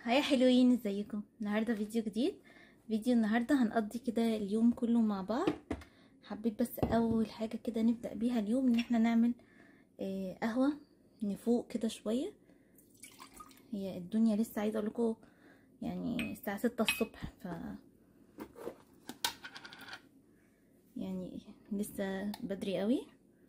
هاي حلوين ازيكم النهارده فيديو جديد فيديو النهارده هنقضي كده اليوم كله مع بعض حبيت بس اول حاجه كده نبدا بيها اليوم ان احنا نعمل آه قهوه نفوق كده شويه هي الدنيا لسه عايزه اقول لكم يعني الساعه ستة الصبح ف يعني لسه بدري قوي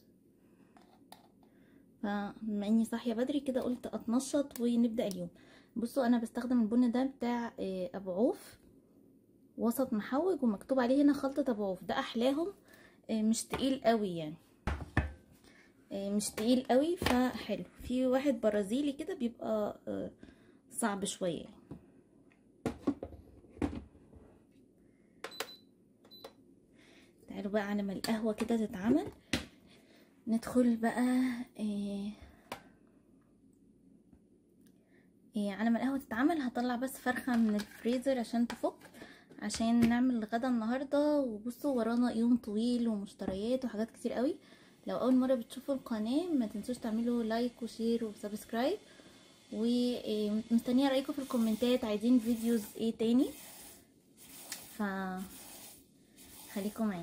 فبما اني صاحيه بدري كده قلت اتنشط ونبدا اليوم بصوا انا بستخدم البن ده بتاع ابو عوف وسط محوج ومكتوب عليه هنا خلطه ابو عوف ده احلاهم مش تقيل قوي يعني مش تقيل قوي فحلو في واحد برازيلي كده بيبقى صعب شويه يعني. تعالوا بقى على ما القهوه كده تتعمل ندخل بقى إيه إيه على ما القهوه تتعمل هطلع بس فرخه من الفريزر عشان تفك عشان نعمل الغدا النهارده وبصوا ورانا يوم طويل ومشتريات وحاجات كتير قوي لو اول مره بتشوفوا القناه ما تنسوش تعملوا لايك وشير وسبسكرايب ومستنيه رايكم في الكومنتات عايزين فيديوز ايه تاني ف خليكم معانا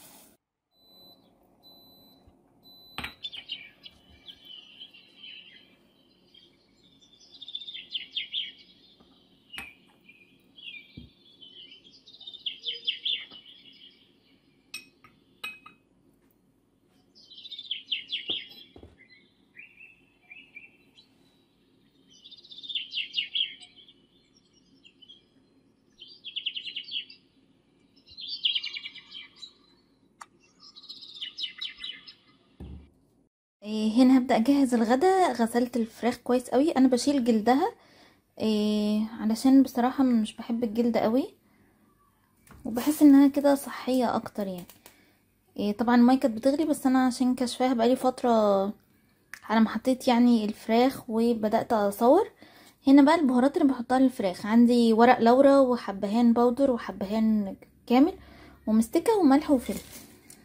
هنا هبدا اجهز الغدا غسلت الفراخ كويس قوي انا بشيل جلدها إيه علشان بصراحه مش بحب الجلد قوي وبحس انها كده صحيه اكتر يعني إيه طبعا الميه كانت بتغلي بس انا عشان كشفاها بقالي فتره على ما حطيت يعني الفراخ وبدات اصور هنا بقى البهارات اللي بحطها للفراخ عندي ورق لورا وحبهان باودر وحبهان كامل ومستكه وملح وفلفل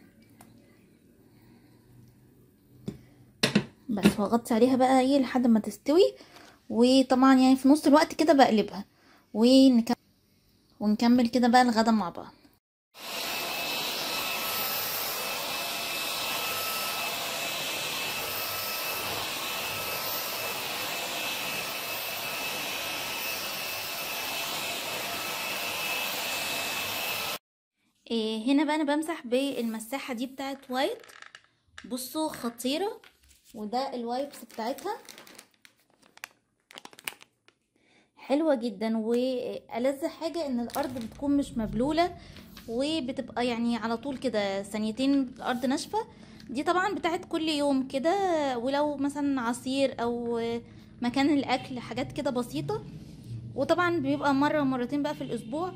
بس واغطي عليها بقى ايه لحد ما تستوي وطبعا يعني في نص الوقت كده بقلبها ونكمل ونكمل كده بقى الغدا مع بعض إيه هنا بقى انا بمسح بالمساحه دي بتاعت وايت بصوا خطيره وده الوايبس بتاعتها حلوة جدا وألذ حاجة ان الارض بتكون مش مبلولة وبتبقى يعني على طول كده ثانيتين الارض ناشفة دي طبعا بتاعت كل يوم كده ولو مثلا عصير او مكان الاكل حاجات كده بسيطة وطبعا بيبقى مرة مرتين بقى في الاسبوع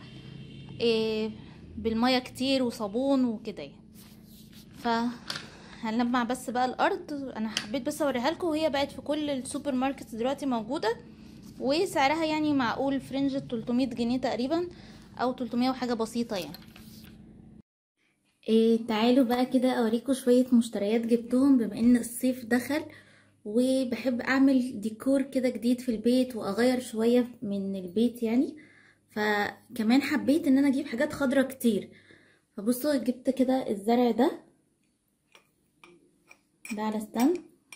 بالمية كتير وصابون وكده يعني ف هنلمع بس بقى الارض انا حبيت بس اوريها لكم وهي بقت في كل السوبر ماركت دلوقتي موجوده وسعرها يعني معقول فرنج 300 جنيه تقريبا او 300 وحاجه بسيطه يعني إيه تعالوا بقى كده اوريكم شويه مشتريات جبتهم بما ان الصيف دخل وبحب اعمل ديكور كده جديد في البيت واغير شويه من البيت يعني فكمان حبيت ان انا اجيب حاجات خضرة كتير فبصوا جبت كده الزرع ده ده على ستاند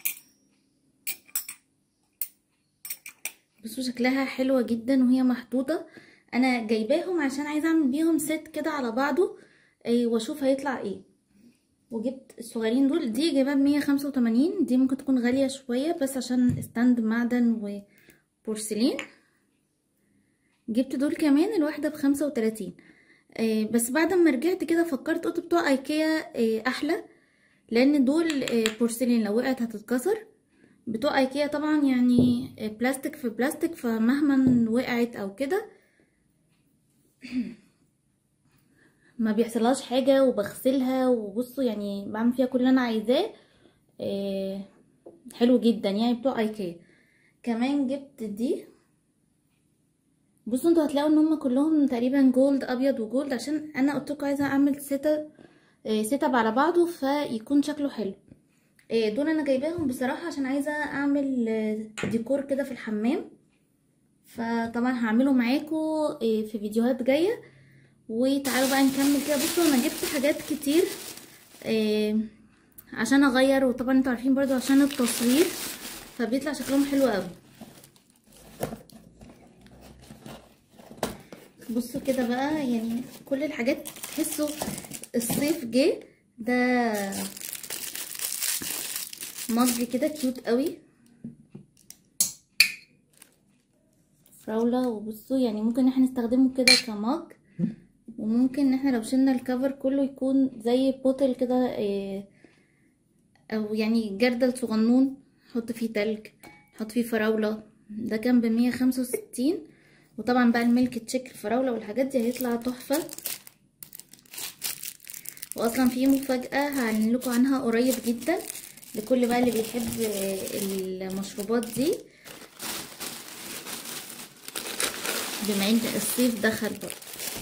بصوا شكلها حلوة جدا وهي محطوطة انا جايباهم عشان عايزة اعمل بيهم ست كده على بعضه ايه واشوف هيطلع ايه وجبت الصغيرين دول دي جايباها بمية خمسة وتمانين دي ممكن تكون غالية شوية بس عشان ستاند معدن وبورسلين جبت دول كمان الواحدة بخمسة وتلاتين إيه بس بعد ما رجعت كده فكرت قلت بتوع ايكيا إيه احلى لان دول بورسلين لو وقعت هتتكسر بتوع ايكيا طبعا يعني بلاستيك في بلاستيك فمهما وقعت او كده ما بيحصلهاش حاجة وبغسلها وبصوا يعني بعمل فيها كل اللي انا عايزاه حلو جدا يعني بتوع ايكيا كمان جبت دي بصوا انتوا هتلاقوا ان هم كلهم تقريبا جولد ابيض وجولد عشان انا قلت لكم عايزه اعمل سيت سيت اب على بعضه فيكون شكله حلو دول انا جايباهم بصراحه عشان عايزه اعمل ديكور كده في الحمام فطبعا هعمله معاكم في فيديوهات جايه وتعالوا بقى نكمل كده بصوا انا جبت حاجات كتير إيه عشان اغير وطبعا انتوا عارفين برضو عشان التصوير فبيطلع شكلهم حلو قوي بصوا كده بقى يعني كل الحاجات تحسوا الصيف جه ده مج كده كيوت قوي فراولة وبصوا يعني ممكن احنا نستخدمه كده كمج وممكن ان احنا لو شلنا الكفر كله يكون زي بوتل كده إيه او يعني جردل صغنون نحط فيه تلج نحط فيه فراولة ده كان بمية خمسة وستين وطبعا بقى الميلك تشيك الفراولة والحاجات دي هيطلع تحفة واصلا في مفاجأة هعلن لكم عنها قريب جدا لكل بقى اللي بيحب المشروبات دي بما ان الصيف دخل برضه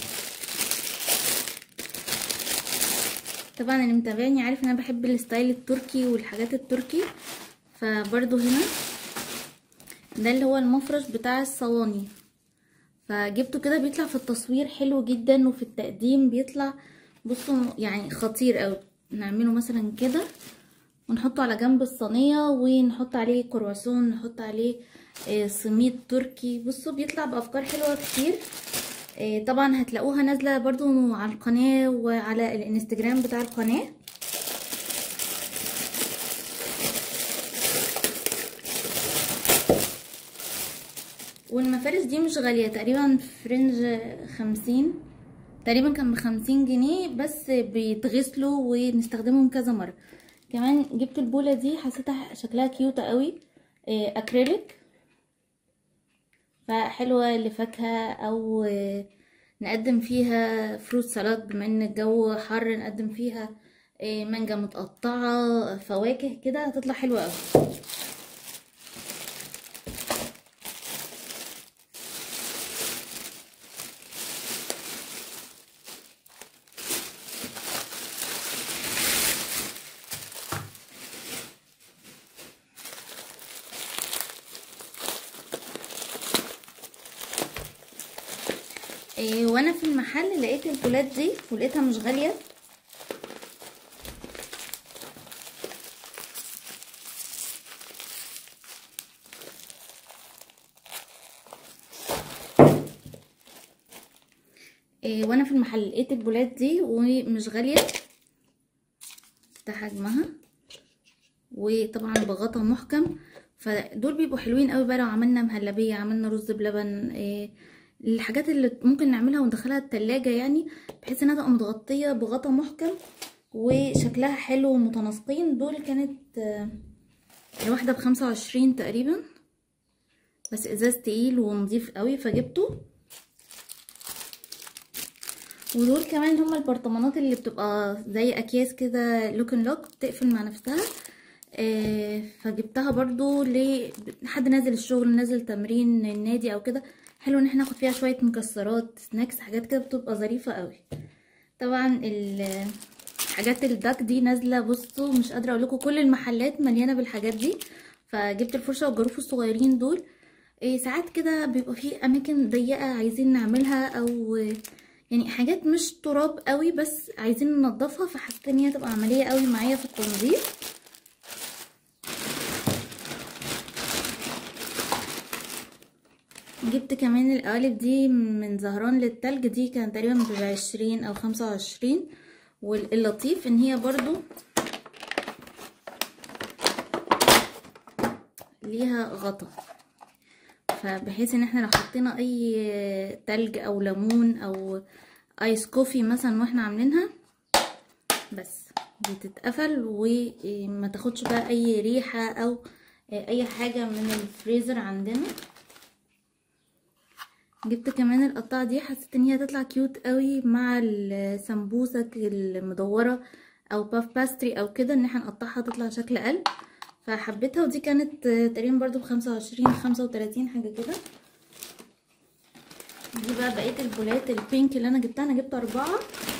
طبعا اللي متابعني عارف ان انا بحب الستايل التركي والحاجات التركي فبرضو هنا ده اللي هو المفرش بتاع الصواني فجبته كده بيطلع في التصوير حلو جدا وفي التقديم بيطلع بصوا يعني خطير قوي نعمله مثلا كده ونحطه على جنب الصينيه ونحط عليه كرواسون نحط عليه سميد تركي بصوا بيطلع بافكار حلوه كتير طبعا هتلاقوها نازله برضو على القناه وعلى الانستجرام بتاع القناه والمفارش دي مش غاليه تقريبا فرنج خمسين تقريبا كان بخمسين جنيه بس بيتغسلوا ونستخدمهم كذا مره كمان جبت البوله دي حسيتها شكلها كيوتة قوي اكريليك فحلوه لفاكهه او نقدم فيها فروت سلطات بما ان الجو حر نقدم فيها مانجا متقطعه فواكه كده هتطلع حلوه قوي إيه وانا في المحل لقيت البولات دي ولقيتها مش غاليه إيه وانا في المحل لقيت البولات دي ومش غاليه ده حجمها وطبعا بغطا محكم فدول بيبقوا حلوين قوي بقى لو عملنا مهلبيه عملنا رز بلبن إيه الحاجات اللي ممكن نعملها وندخلها التلاجة يعني بحيث انها تبقى متغطية بغطا محكم وشكلها حلو ومتناسقين دول كانت الواحدة بخمسة وعشرين تقريبا بس ازاز تقيل ونضيف قوي فجبته ودول كمان هما البرطمانات اللي بتبقى زي اكياس كده لوكن لوك بتقفل مع نفسها فجبتها برضو لحد نازل الشغل نازل تمرين النادي او كده حلو ان احنا ناخد فيها شويه مكسرات سناكس حاجات كده بتبقى ظريفه قوي طبعا حاجات الداك دي نازله بصوا مش قادره اقول لكم كل المحلات مليانه بالحاجات دي فجبت الفرشه والجاروف الصغيرين دول إيه ساعات كده بيبقى في اماكن ضيقه عايزين نعملها او يعني حاجات مش تراب قوي بس عايزين ننضفها فحسيت ان هي تبقى عمليه قوي معايا في التنظيف جبت كمان القوالب دي من زهران للتلج دي كان تقريبا بعشرين او خمسة وعشرين واللطيف ان هي برضو ليها غطا فبحيث ان احنا لو حطينا اي تلج او ليمون او ايس كوفي مثلا واحنا عاملينها بس بتتقفل وما تاخدش بقى اي ريحة او اي حاجة من الفريزر عندنا جبت كمان القطعة دي حسيت ان هي هتطلع كيوت قوي مع السمبوسة المدورة او باف باستري او كده ان احنا نقطعها تطلع شكل قلب فحبيتها ودي كانت تقريبا برضو بخمسة وعشرين خمسة وتلاتين حاجة كده دي بقى بقية البولات البينك اللي انا جبتها انا جبت اربعة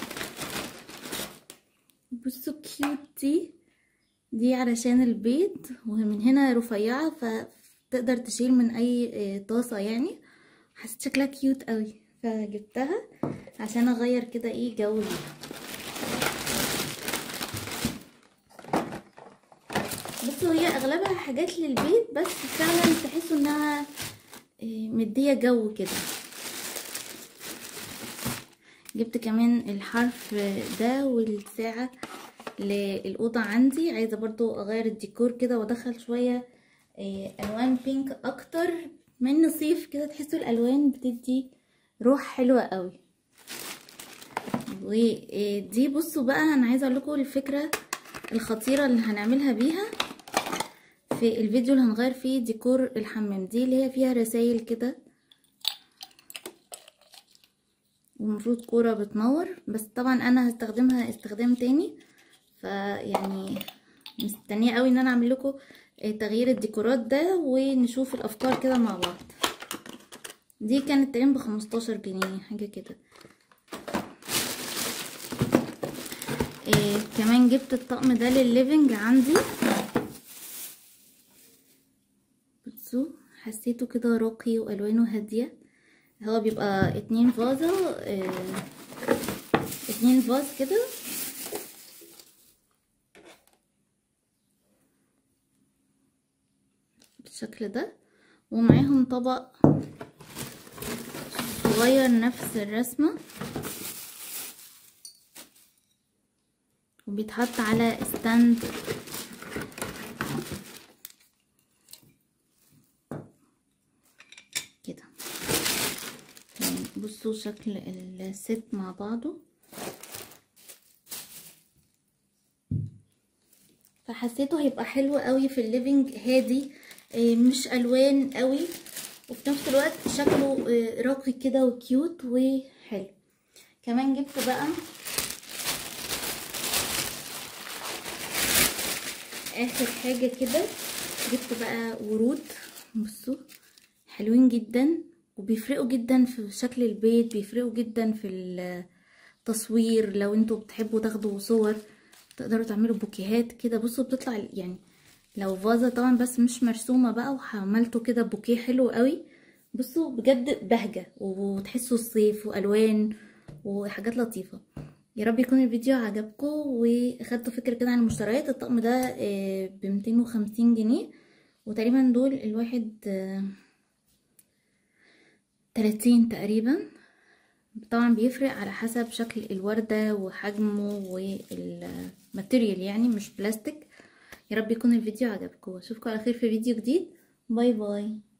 بصوا كيوت دي دي علشان البيض ومن هنا رفيعة فتقدر تشيل من اي طاسة يعني حسيت شكلها كيوت قوي فجبتها عشان اغير كده ايه جو ليها بصوا هي اغلبها حاجات للبيت بس فعلا تحسوا انها إيه، مدية جو كده جبت كمان الحرف ده والساعة للأوضة عندي عايزة برضو أغير الديكور كده وأدخل شوية إيه، ألوان بينك أكتر من صيف كده تحسوا الألوان بتدي روح حلوة قوي ودي بصوا بقى أنا عايزة أقول لكم الفكرة الخطيرة اللي هنعملها بيها في الفيديو اللي هنغير فيه ديكور الحمام دي اللي هي فيها رسائل كده ومفروض كورة بتنور بس طبعا انا هستخدمها استخدام تاني فيعني مستنية قوي ان انا اعمل لكم تغيير الديكورات ده ونشوف الافكار كده مع بعض دي كانت تقريبا بخمستاشر جنيه حاجة كده إيه كمان جبت الطقم ده للليفنج عندي بصوا حسيته كده راقي والوانه هاديه هو بيبقى اتنين فازة اه اتنين فاز كده بالشكل ده ومعاهم طبق صغير نفس الرسمة وبيتحط على ستاند كده بصوا شكل الست مع بعضه فحسيته هيبقى حلو قوي في الليفينج هادي مش الوان قوي وفي نفس الوقت شكله راقي كده وكيوت وحلو كمان جبت بقى اخر حاجه كده جبت بقى ورود بصوا حلوين جدا وبيفرقوا جدا في شكل البيت بيفرقوا جدا في التصوير لو انتوا بتحبوا تاخدوا صور تقدروا تعملوا بوكيهات كده بصوا بتطلع يعني لو فازة طبعا بس مش مرسومة بقى وعملتوا كده بوكيه حلو قوي بصوا بجد بهجة وتحسوا الصيف والوان وحاجات لطيفة يا رب يكون الفيديو عجبكم واخدتوا فكرة كده عن المشتريات الطقم ده بمتين وخمسين جنيه وتقريبا دول الواحد تلاتين تقريبا طبعا بيفرق على حسب شكل الوردة وحجمه والماتيريال يعني مش بلاستيك يا رب يكون الفيديو عجبكم واشوفكم على خير في فيديو جديد باي باي